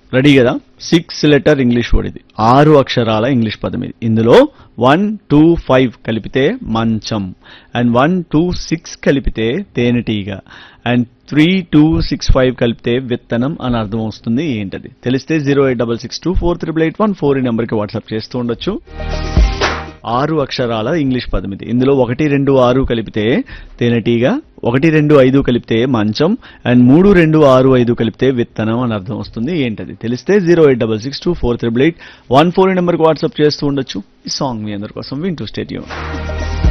ready కదా six letter English word ఇది ఆరు అక్షరాల ఇంగ్లీష్ పదం ఇది ఇందులో వన్ టూ ఫైవ్ కలిపితే మంచం అండ్ వన్ టూ సిక్స్ కలిపితే తేనెటీగ and three two six five కలిపితే విత్తనం అని అర్థం వస్తుంది ఏంటది తెలిస్తే zero eight double six two four triple eight one four ఈ నెంబర్కి వాట్సాప్ చేస్తూ ఉండొచ్చు ఆరు అక్షరాల ఇంగ్లీష్ పదం ఇది ఇందులో ఒకటి రెండు ఆరు కలిపితే తేనెటీగ ఒకటి రెండు ఐదు కలిపితే మంచం అండ్ మూడు రెండు ఆరు ఐదు కలిపితే విత్తనం అని అర్థం వస్తుంది ఏంటది తెలిస్తే zero eight double six two four triple eight one four నెంబర్కి వాట్సాప్ చేస్తూ ఉండొచ్చు ఈ సాంగ్ మీ అందరి కోసం వింటూ స్టేడియం